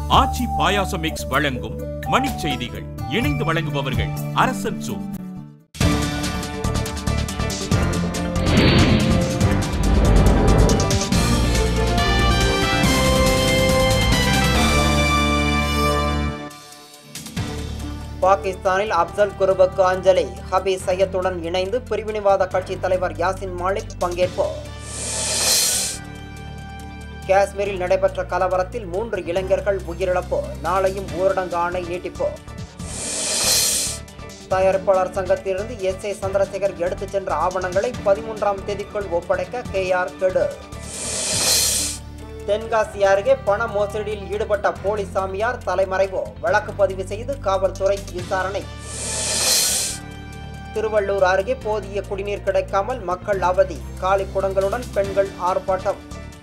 ஆச்சி பாயாசம் mix வழங்கும் மணிச் செய்திகள் இணைந்து வழங்குபவர்கள் அரசன் சூ பாகிஸ்தானில் அப்சல் குருவுக்கு அஞ்சலி ஹபீஸ் சையத்துடன் இணைந்து பிரிவினைவாத கட்சி தலைவர் யாசின் மாலிக் பங்கேற்பு காஷ்மீரில் நடைபெற்ற கலவரத்தில் மூன்று இளைஞர்கள் உயிரிழப்பு நாளையும் ஊரடங்கு ஆணை நீட்டிப்பு தயாரிப்பாளர் சங்கத்திலிருந்து எஸ் ஏ சந்திரசேகர் எடுத்துச் சென்ற ஆவணங்களை பதிமூன்றாம் தேதிக்குள் ஒப்படைக்க கே ஆர் கெடு தென்காசி அருகே பண மோசடியில் ஈடுபட்ட போலி சாமியார் தலைமறைவு வழக்கு பதிவு செய்து காவல்துறை விசாரணை திருவள்ளூர் அருகே போதிய குடிநீர் கிடைக்காமல் மக்கள் அவதி காலி குடங்களுடன் பெண்கள் ஆர்ப்பாட்டம்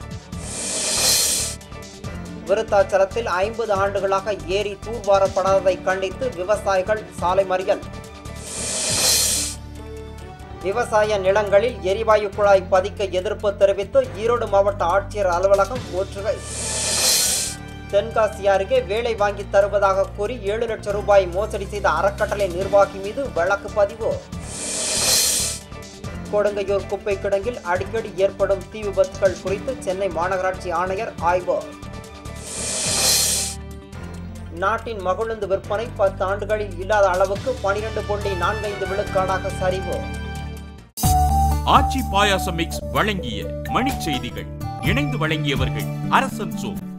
விருத்தாச்சலத்தில் ஐம்பது ஆண்டுகளாக ஏரி தூர்வாரப்படாததை கண்டித்து விவசாயிகள் சாலை மறியல் விவசாய நிலங்களில் எரிவாயு குழாய் பதிக்க எதிர்ப்பு தெரிவித்து ஈரோடு மாவட்ட ஆட்சியர் அலுவலகம் முற்றுகை தென்காசி அருகே வேலை வாங்கி தருவதாக கூறி ஏழு லட்சம் ரூபாய் மோசடி செய்த அறக்கட்டளை நிர்வாகி மீது வழக்கு பதிவு கொடுங்கையூர் குப்பை கிடங்கில் அடிக்கடி ஏற்படும் தீ விபத்துகள் குறித்து சென்னை மாநகராட்சி ஆணையர் ஆய்வு நாட்டின் மகிழுந்து விற்பனை பத்து ஆண்டுகளில் இல்லாத அளவுக்கு பனிரெண்டு புள்ளி நான்கைந்து விழுக்காடாக சரிவு ஆச்சி பாயாசம் மிக்ஸ் வழங்கிய மணிச் செய்திகள் இணைந்து வழங்கியவர்கள் அரசன் சூ